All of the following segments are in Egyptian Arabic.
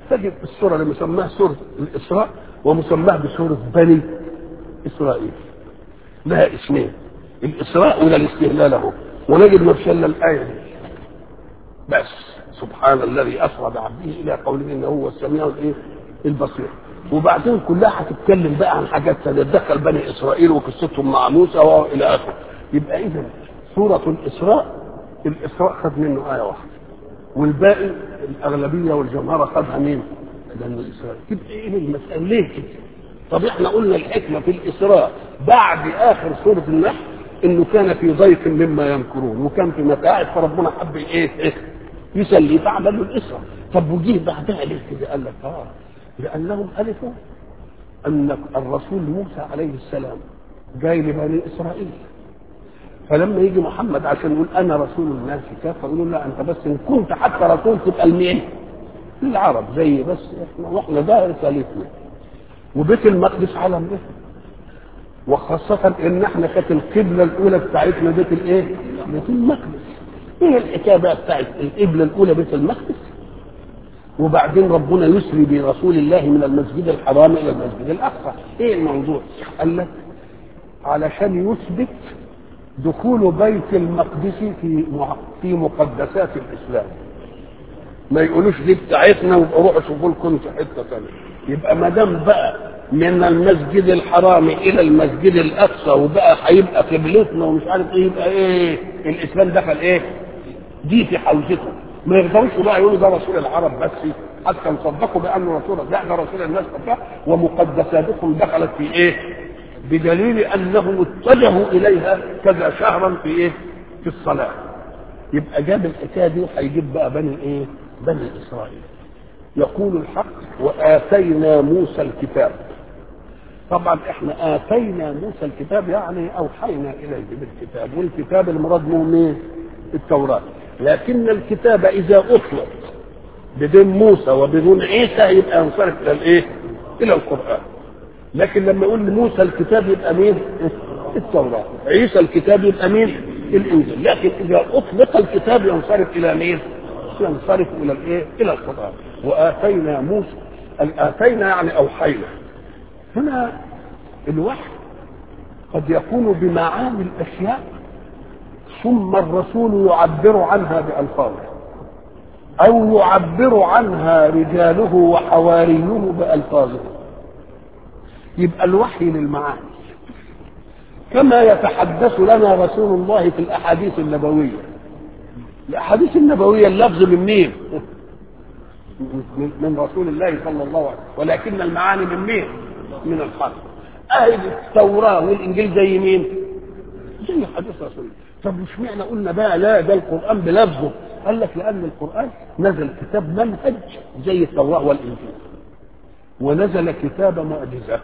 تجد السورة اللي مسماها سورة الإسراء ومسماها بسورة بني إسرائيل لها اسمين الإسراء ولا الاستهلال اهو ونجد ما فيش إلا الآية دي بس سبحان الذي أسرى بعبده إلى قوله إنه هو السميع الإيه البصير وبعدين كلها هتتكلم بقى عن حاجات تتدخل بني إسرائيل وقصتهم مع موسى وإلى آخره يبقى إذا سورة الإسراء الإسراء خد منه آية واحدة والباقي الأغلبية والجمهرة خدها مين؟ بني إسرائيل يبقى إيه المسألة ليه كده؟ طب احنا قلنا الحكمة في الإسراء بعد آخر سورة النحل إنه كان في ضيف مما يمكرون وكان في متاعب فربنا حب إيه؟ إيه؟ يسلي فعملوا الإسراء طب وجيه بعدها ليه كده؟ قال لك آه لأنهم ألفوا أن الرسول موسى عليه السلام جاي لبني إسرائيل فلما يجي محمد عشان يقول انا رسول الناس كافه يقولوا لا انت بس ان كنت حتى رسول تبقى لمين؟ للعرب زي بس احنا واحنا ده رسالتنا وبيت المقدس علم به وخاصة ان احنا كانت القبلة الأولى بتاعتنا بيت الايه؟ بيت المقدس. ايه الحكاية بقى بتاعت القبلة الأولى بيت المقدس؟ وبعدين ربنا يسري برسول الله من المسجد الحرام إلى المسجد الأقصى. ايه الموضوع؟ قال لك علشان يثبت دخول بيت المقدس في في مقدسات الاسلام ما يقولوش دي بتاعتنا وروحوا شوفوا لكم في حته ثانيه يبقى ما دام بقى من المسجد الحرام الى المسجد الاقصى وبقى هيبقى قبلتنا ومش عارف ايه يبقى ايه الاسلام دخل ايه دي في حوزته ما يقدروش بقى يقولوا ده رسول العرب بس حتى نصدقوا بانه رسول لا ده رسول الناس كلها ومقدساتكم دخلت في ايه بدليل انهم اتجهوا اليها كذا شهرا في ايه في الصلاه يبقى جاب الحكايه دي وهيجيب بقى بني ايه بني اسرائيل يقول الحق واتينا موسى الكتاب طبعا احنا اتينا موسى الكتاب يعني اوحينا اليه بالكتاب والكتاب المراد منه مين التوراه لكن الكتاب اذا اطلق بدون موسى وبدون عيسى يبقى ينصرف الى الايه الى القران لكن لما يقول لموسى الكتاب يبقى مين؟ التوراة عيسى الكتاب يبقى مين؟ الإنجيل لكن إذا أطلق الكتاب ينصرف إلى مين؟ ينصرف إلى الإيه؟ إلى القرآن وآتينا موسى آتينا يعني أوحينا هنا الوحي قد يكون بمعاني الأشياء ثم الرسول يعبر عنها بألفاظه أو يعبر عنها رجاله وحواريه بألفاظه يبقى الوحي للمعاني كما يتحدث لنا رسول الله في الاحاديث النبويه الاحاديث النبويه اللفظ من مين من رسول الله صلى الله عليه وسلم ولكن المعاني من مين من الحق اهل التوراه والانجيل زي مين زي حديث رسول الله طب مش معنى قلنا بقى لا ده القران بلفظه قال لك لان القران نزل كتاب منهج زي التوراه والانجيل ونزل كتاب معجزه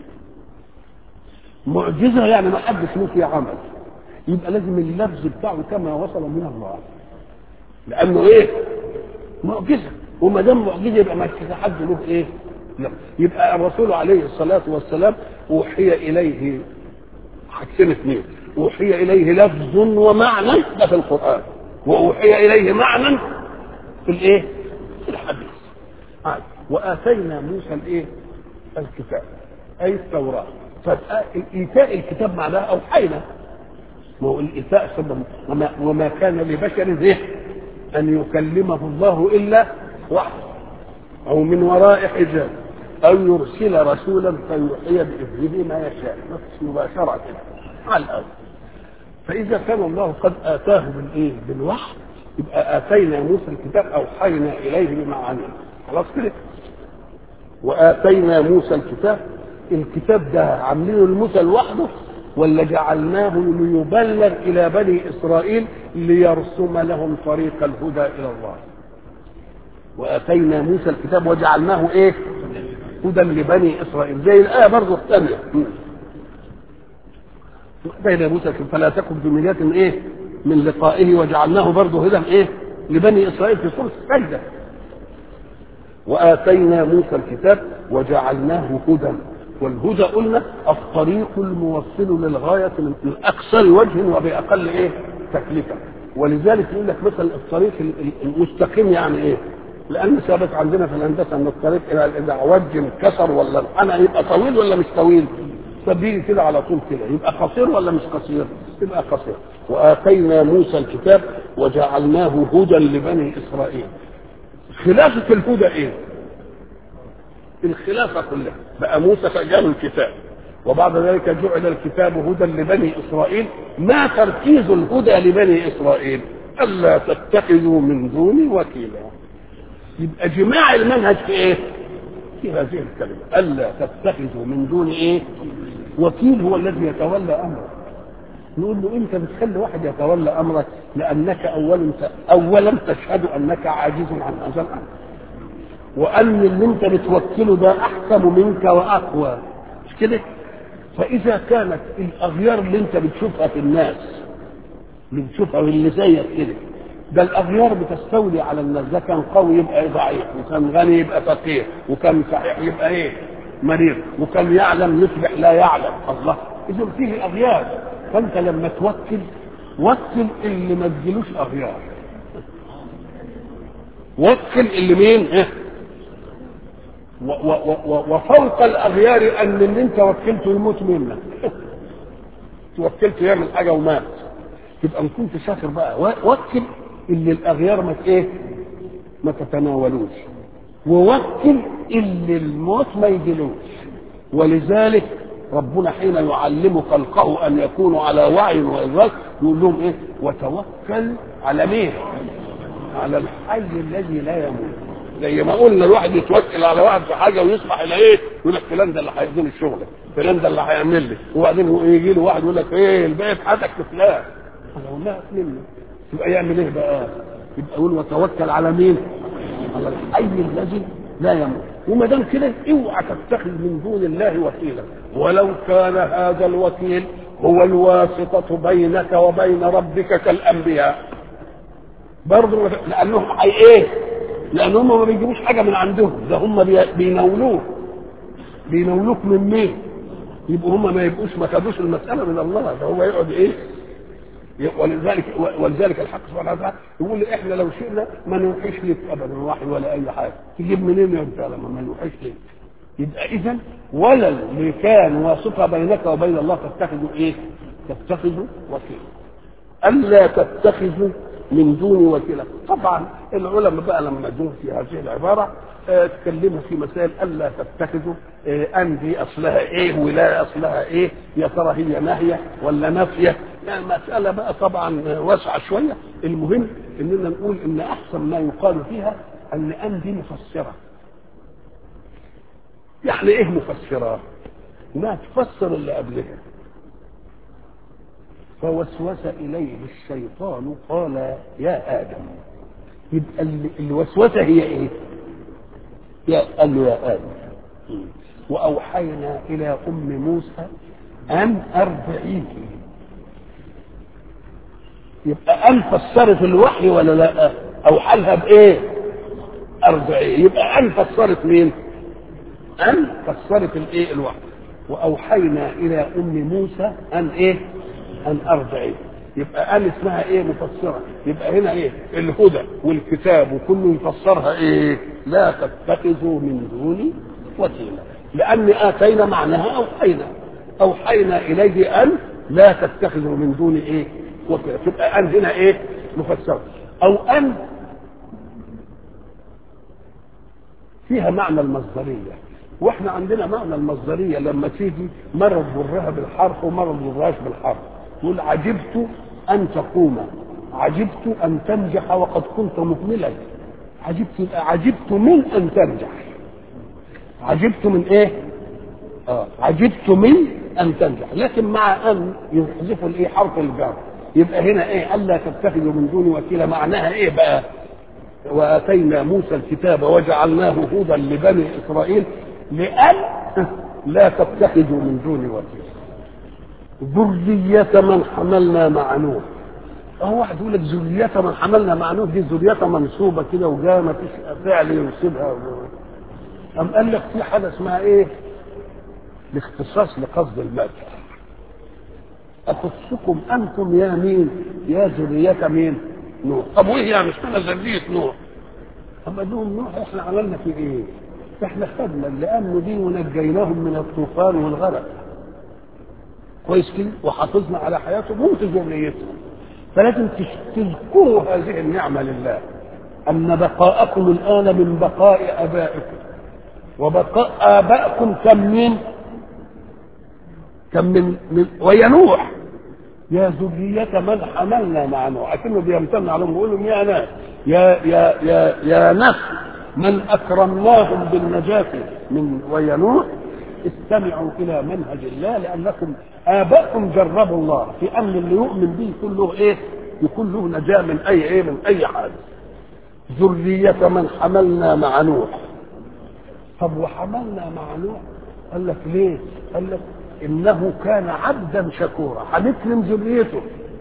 معجزة يعني ما حدش له فيه عمل يبقى لازم اللفظ بتاعه كما وصل من الله لأنه إيه؟ معجزة وما دام معجزة يبقى ما فيش حد له إيه؟ لا. يبقى الرسول عليه الصلاة والسلام أوحي إليه حاجتين اثنين أوحي إليه لفظ ومعنى ده في القرآن وأوحي إليه معنى في الإيه؟ في الحديث عاد. وآتينا موسى الإيه؟ الكتاب أي التوراة فإيتاء الكتاب معناه أوحينا ما هو الإيتاء سبب وما, وما كان لبشر ذه أن يكلمه الله إلا وحده أو من وراء حجاب أو يرسل رسولا فيوحي بإذنه ما يشاء نفس مباشرة على الأرض فإذا كان الله قد آتاه بالإيه؟ بالوحي يبقى آتينا موسى الكتاب أوحينا إليه بمعانيه خلاص كده وآتينا موسى الكتاب الكتاب ده عاملينه لموسى لوحده ولا جعلناه ليبلغ الى بني اسرائيل ليرسم لهم طريق الهدى الى الله واتينا موسى الكتاب وجعلناه ايه هدى لبني اسرائيل زي الايه برضه الثانيه اتينا موسى فلا تكن بمرية ايه من لقائه وجعلناه برضه هدى ايه لبني اسرائيل في سوره السجده واتينا موسى الكتاب وجعلناه هدى والهدى قلنا الطريق الموصل للغاية من أكثر وجه وبأقل إيه تكلفة ولذلك يقول لك مثلا الطريق المستقيم يعني إيه لان ثابت عندنا في الهندسه ان الطريق الى اذا عوج انكسر ولا الحنى يبقى طويل ولا مش طويل فبيجي كده على طول كده يبقى قصير ولا مش قصير يبقى قصير واتينا موسى الكتاب وجعلناه هدى لبني اسرائيل خلافه الهدى ايه الخلافه كلها بقى موسى فجاله الكتاب وبعد ذلك جعل الكتاب هدى لبني اسرائيل ما تركيز الهدى لبني اسرائيل الا تتخذوا من دوني وكيلا يبقى جماع المنهج في ايه في هذه الكلمه الا تتخذوا من دون ايه وكيل هو الذي يتولى امرك نقول له انت بتخلي واحد يتولى امرك لانك اولا اولا تشهد انك عاجز عن هذا الامر وان اللي انت بتوكله ده احكم منك واقوى مش كده فاذا كانت الاغيار اللي انت بتشوفها في الناس اللي بتشوفها واللي زيك كده ده الاغيار بتستولي على الناس ده كان قوي يبقى ضعيف وكان غني يبقى فقير وكان صحيح يبقى ايه مريض وكان يعلم يصبح لا يعلم الله اذا فيه اغيار فانت لما توكل وكل اللي ما تجيلوش اغيار وكل اللي مين إيه؟ و و و وفوق الاغيار ان اللي انت وكلته يموت منك توكلته يعمل حاجه ومات تبقى ان كنت شاطر بقى وكل اللي الاغيار ما ايه ما تتناولوش ووكل اللي الموت ما يجيلوش ولذلك ربنا حين يعلم خلقه ان يكونوا على وعي وادراك يقول لهم ايه وتوكل على مين على الحي الذي لا يموت زي ما قلنا الواحد يتوكل على واحد في حاجه ويصبح الى ايه يقول لك فلان ده اللي هيديني الشغل فلان ده اللي هيعمل لي وبعدين يجي له واحد يقول لك ايه الباقي في حياتك في فلان انا اقول لها منه يبقى يعمل ايه بقى يبقى يقول وتوكل على مين على الحي الذي لا يموت وما دام كده اوعى تتخذ من دون الله وكيلا ولو كان هذا الوكيل هو الواسطة بينك وبين ربك كالأنبياء برضه لأنهم حي إيه؟ لأنهم ما بيجيبوش حاجة من عندهم ده هم بيناولوه بيناولوك من مين؟ يبقوا هم ما يبقوش ما خدوش المسألة من الله ده هو يقعد إيه؟ ولذلك ولذلك الحق سبحانه وتعالى يقول احنا لو شئنا ما نوحيش لك ابدا وحي ولا اي حاجه تجيب منين يا انت لما ما نوحيش لك يبقى اذا ولا اللي كان واسطه بينك وبين الله تتخذوا ايه؟ تتخذوا وكيلا الا تتخذوا من دون وكيلا طبعا العلماء بقى لما جم في هذه العباره اه تكلموا في مسائل الا تتخذوا اه ان دي اصلها ايه ولا اصلها ايه يا ترى هي ناهيه ولا نافيه يعني مسألة بقى طبعا واسعة شوية المهم اننا نقول ان احسن ما يقال فيها ان ان دي مفسرة يعني ايه مفسرة ما تفسر اللي قبلها فوسوس اليه الشيطان قال يا ادم يبقى الوسوسه هي ايه يا قال له يا ادم واوحينا الى ام موسى ان ارضعيه يبقى ان فسرت الوحي ولا لا او حالها بايه ارضعيه يبقى ان فسرت مين ان فسرت الايه الوحي واوحينا الى ام موسى ان ايه ان ارضعيه يبقى ان اسمها ايه مفسره يبقى هنا ايه الهدى والكتاب وكله يفسرها ايه لا تتخذوا من دوني وكيلا لان اتينا معناها اوحينا اوحينا اليه ان لا تتخذوا من دوني ايه وكيلا تبقى ان هنا ايه مفسره او ان فيها معنى المصدريه واحنا عندنا معنى المصدريه لما تيجي مره تجرها بالحرف ومره تجرهاش بالحرف يقول عجبت ان تقوم عجبت ان تنجح وقد كنت مكملا عجبت عجبت من ان تنجح عجبت من ايه اه عجبت من ان تنجح لكن مع ان يحذفوا الايه حرف الجر يبقى هنا ايه الا تتخذوا من دوني وكيلا معناها ايه بقى واتينا موسى الكتاب وجعلناه هدى لبني اسرائيل لان لا تتخذوا من دوني وكيلا ذرية من حملنا مع نوح اه واحد يقول لك ذرية من حملنا مع نوح دي ذرية منصوبة كده وجاء ما فيش فعل ينصبها أم قال لك في حاجة اسمها ايه؟ الاختصاص لقصد المدح أخصكم أنتم يا مين؟ يا ذرية مين؟ نوح طب وإيه يعني اشمعنى ذرية نوح؟ أما قال لهم نوح احنا عملنا في ايه؟ احنا خدنا اللي امنوا بيه ونجيناهم من الطوفان والغرق كويس كده وحافظنا على حياتهم وفي ذريتهم فلازم تذكروا هذه النعمه لله ان بقاءكم الان من بقاء ابائكم وبقاء ابائكم كم من كم من, من ويا نوح يا ذرية من حملنا مع نوح أكنه بيمتن عليهم بيقول لهم يا ناس يا يا يا يا ناس من أكرمناهم بالنجاة من ويا نوح استمعوا إلى منهج الله لأنكم آباءكم جربوا الله في أمر اللي يؤمن به يكون له إيه؟ يكون له نجاة من أي إيه؟ من أي حاجة ذرية من حملنا مع نوح طب وحملنا مع نوح قال لك ليه؟ قال لك انه كان عبدا شكورا هنكرم ذريته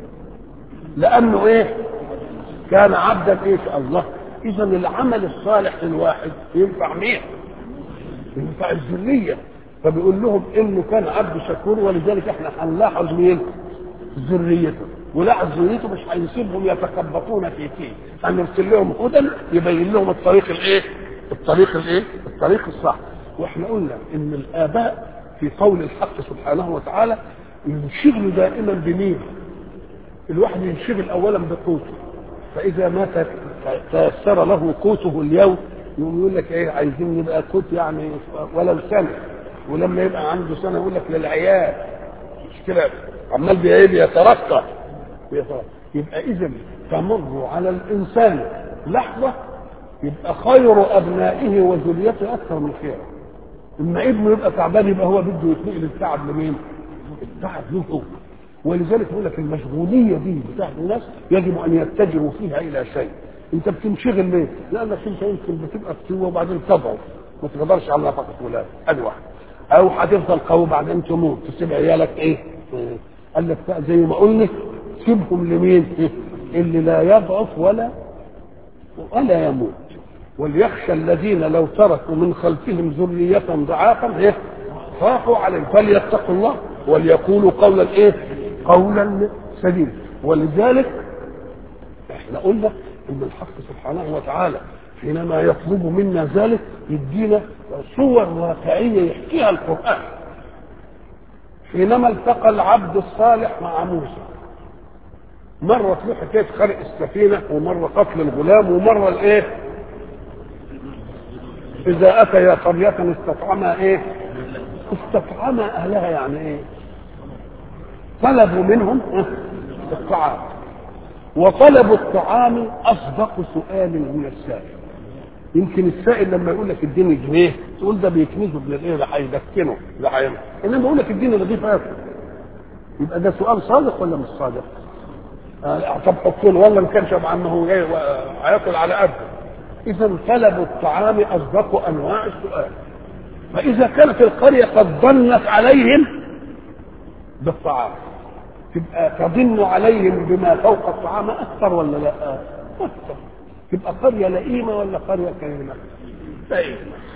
لانه ايه كان عبدا ايه الله اذا العمل الصالح للواحد ينفع مين ينفع الذريه فبيقول لهم انه كان عبد شكور ولذلك احنا هنلاحظ مين ذريته ولاحظ ذريته مش هيسيبهم يتخبطون في فيه هنرسل لهم هدى يبين لهم الطريق الايه الطريق الايه الطريق الصح واحنا قلنا ان الاباء في قول الحق سبحانه وتعالى ينشغل دائما بمين الواحد ينشغل اولا بقوته فاذا ما تيسر له قوته اليوم يقوم يقول لك ايه عايزين نبقى قوت يعني ولو سنه ولما يبقى عنده سنه يقول لك للعيال مش كده عمال بايه بيترقى يبقى اذا تمر على الانسان لحظه يبقى خير ابنائه وذريته اكثر من خيره اما ابنه يبقى تعبان يبقى هو بده يتنقل التعب لمين؟ التعب له هو ولذلك بيقول لك المشغوليه دي بتاعت الناس يجب ان يتجهوا فيها الى شيء انت بتنشغل ليه؟ لانك انت يمكن بتبقى فتوه وبعدين تضعف ما تقدرش على نفقه ولادك ادي واحد او هتفضل قوي بعدين تموت تسيب عيالك ايه؟ قال لك بقى زي ما قلنا سيبهم لمين؟ اللي لا يضعف ولا ولا يموت وليخشى الذين لو تركوا من خلفهم ذرية ضعافا ايه خافوا عليهم فليتقوا الله وليقولوا قولا ايه قولا سديدا ولذلك احنا قلنا ان الحق سبحانه وتعالى حينما يطلب منا ذلك يدينا صور واقعية يحكيها القرآن حينما التقى العبد الصالح مع موسى مرة له حكاية خرق السفينة ومرة قتل الغلام ومرة الايه إذا أتيا قرية استطعما إيه؟ استطعما أهلها يعني إيه؟ طلبوا منهم الطعام وطلب الطعام أصدق سؤال من السائل يمكن السائل لما يقول لك اديني جنيه تقول ده بيكنزه ابن الايه ده هيدكنه ده هيعمل انما يقول لك اديني رغيف اكل يبقى ده سؤال صادق ولا مش صادق؟ آه طب حط له والله ما كان شبعان ما هو جاي هياكل على قده اذا طلب الطعام اصدق انواع السؤال فاذا كانت القريه قد ظنت عليهم بالطعام تبقى تظن عليهم بما فوق الطعام اكثر ولا لا اكثر تبقى قريه لئيمه ولا قريه كريمه لئيمه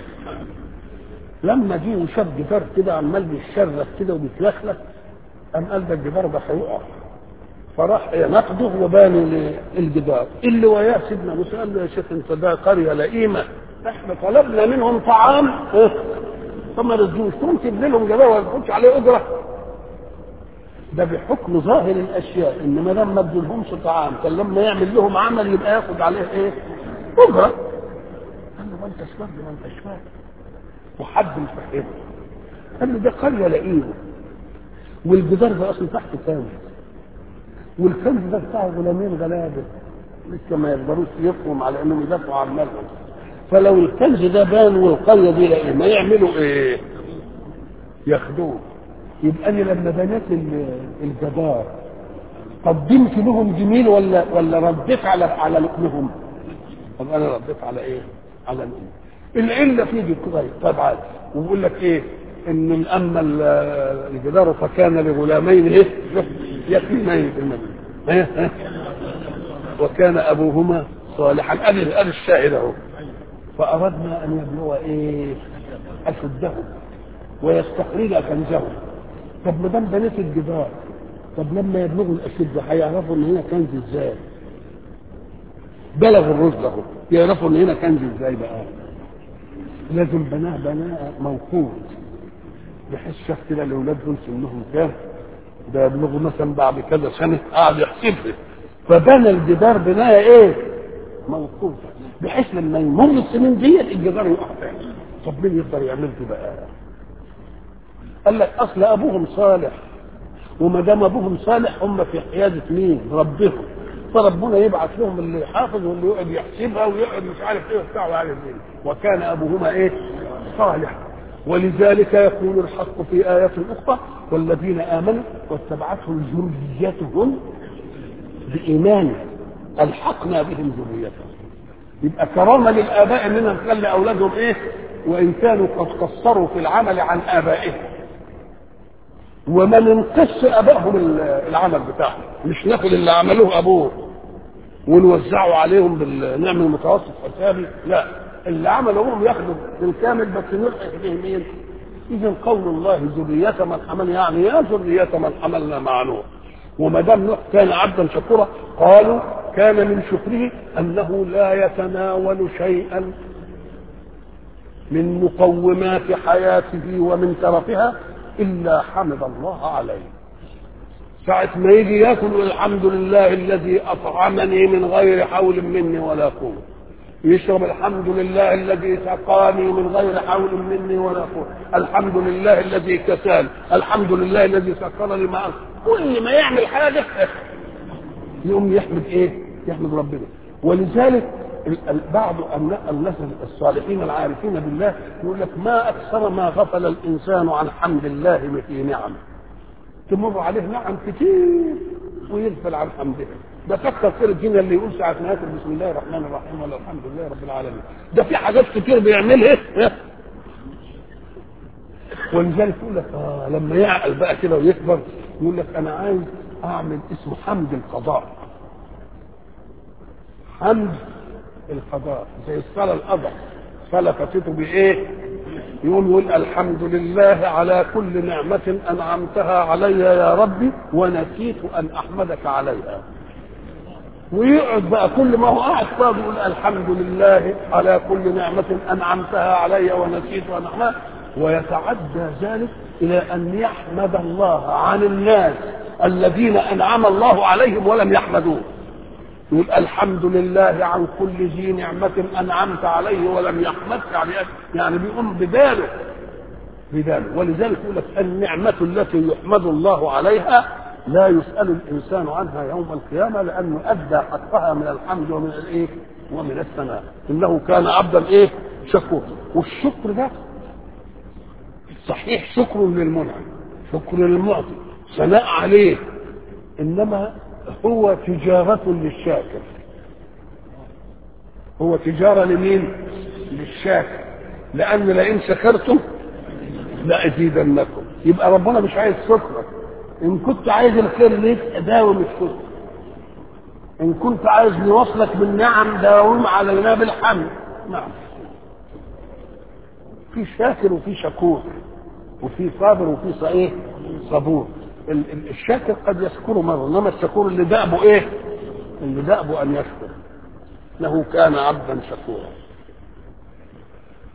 لما جه وشاف جدار كده عمال بيتشرخ كده وبيتلخلخ قام قال ده الجدار ده هيقع فراح نقده وبانوا للجدار اللي وياه سيدنا موسى قال له يا شيخ انت ده قريه لئيمه احنا طلبنا منهم طعام اه فما رضوش تقوم تبني لهم جدار ولا تاخدش عليه اجره ده بحكم ظاهر الاشياء ان ما دام ما ادولهمش طعام كان لما يعمل لهم عمل يبقى ياخد عليه ايه؟ اجره قال له ما انت شباب ما انت شباب وحد مش فاهمه قال له ده قريه لئيمه والجدار ده اصلا تحته كام والكنز ده بتاع غلامين غلابه لسه ما يقدروش يقوم على انهم يدافعوا عن مالهم فلو الكنز ده بان والقريه دي لقيه ما يعملوا ايه؟ ياخدوه يبقى انا لما بنيت الجدار قدمت لهم جميل ولا ولا رديت على على لقمهم؟ طب انا رديت على ايه؟ على لقمهم العله فيه كده طبعا وبيقول لك ايه؟ ان اما الجدار فكان لغلامين ايه؟ يتيمين في المدينه وكان ابوهما صالحا ادي ادي الشاهد اهو فاردنا ان يبلغ ايه؟ اشدهم ويستخرج كنزهم طب ما دام بنيت الجدار طب لما يبلغوا الاشد هيعرفوا ان هنا كنز ازاي؟ بلغ الرشد اهو يعرفوا ان هنا كنز ازاي بقى لازم بناه بناء موقوت بحيث شاف كده الاولاد دول سنهم كام ده يبلغوا مثلا بعد كذا سنه قعد يحسبها فبنى الجدار بنايه ايه؟ موقوته بحيث لما يمر السنين ديت الجدار يقع تاني طب مين يقدر يعمل كده بقى؟ قال لك اصل ابوهم صالح وما دام ابوهم صالح هم في حياده مين؟ ربهم فربنا يبعث لهم اللي يحافظ واللي يقعد يحسبها ويقعد مش عارف ايه وبتاع وعارف ايه وكان ابوهما ايه؟ صالح ولذلك يقول الحق في آية أخرى والذين آمنوا واتبعتهم ذريتهم بإيمان ألحقنا بهم ذريتهم يبقى كرامة للآباء إننا نخلي أولادهم إيه وإن كانوا قد قصروا في العمل عن آبائهم وما ننقص ابائهم العمل بتاعهم مش ناخد اللي عملوه ابوه ونوزعه عليهم بالنعم المتوسط حسابي لا اللي عملوا ابوهم ياخدوا بالكامل بس نلحق به مين؟ اذا قول الله ذرية من حملنا يعني يا ذرية من حملنا مع نوح وما دام نوح كان عبدا شكورا قالوا كان من شكره انه لا يتناول شيئا من مقومات حياته ومن ترفها الا حمد الله عليه ساعة ما يجي ياكل الحمد لله الذي اطعمني من غير حول مني ولا قوة يشرب الحمد لله الذي سقاني من غير حول مني ولا قوة الحمد لله الذي كساني الحمد لله الذي سكرني معه كل ما يعمل حاجة يقوم يحمد ايه يحمد ربنا ولذلك بعض الناس الصالحين العارفين بالله يقول لك ما اكثر ما غفل الانسان عن حمد الله في نعمه تمر عليه نعم كتير ويغفل عن حمده ده كتر خير الدنيا اللي يقول ساعة ما ياكل بسم الله الرحمن الرحيم ولا الحمد لله رب العالمين ده في حاجات كتير بيعملها ولذلك يقول لك آه لما يعقل بقى كده ويكبر يقول لك انا عايز اعمل اسمه حمد القضاء حمد القضاء زي الصلاة القضاء صلاة فاتته بإيه؟ يقوم يقول الحمد لله على كل نعمة أنعمتها علي يا ربي ونسيت أن أحمدك عليها ويقعد بقى كل ما هو قاعد فاضي يقول الحمد لله على كل نعمة أنعمتها علي ونسيت أن أحمدك ويتعدى ذلك إلى أن يحمد الله عن الناس الذين أنعم الله عليهم ولم يحمدوه يقول الحمد لله عن كل ذي نعمة أنعمت عليه ولم يحمدك يعني يعني بيقوم بباله بباله ولذلك يقول لك النعمة التي يحمد الله عليها لا يسأل الإنسان عنها يوم القيامة لأنه أدى حقها من الحمد ومن الإيه؟ ومن الثناء إنه كان عبدا إيه؟ شكور والشكر ده صحيح شكر للمنعم شكر للمعطي ثناء عليه إنما هو تجارة للشاكر هو تجارة لمين للشاكر لأن لئن شكرتم لأزيدنكم يبقى ربنا مش عايز شكرك إن كنت عايز الخير ليك داوم الشكر إن كنت عايز نوصلك بالنعم داوم علينا بالحمد نعم في شاكر وفي شكور وفي صابر وفي صحيح صبور الشاكر قد يشكر مرة إنما الشكور اللي دأبه إيه؟ اللي دأبه أن يشكر له كان عبدا شكورا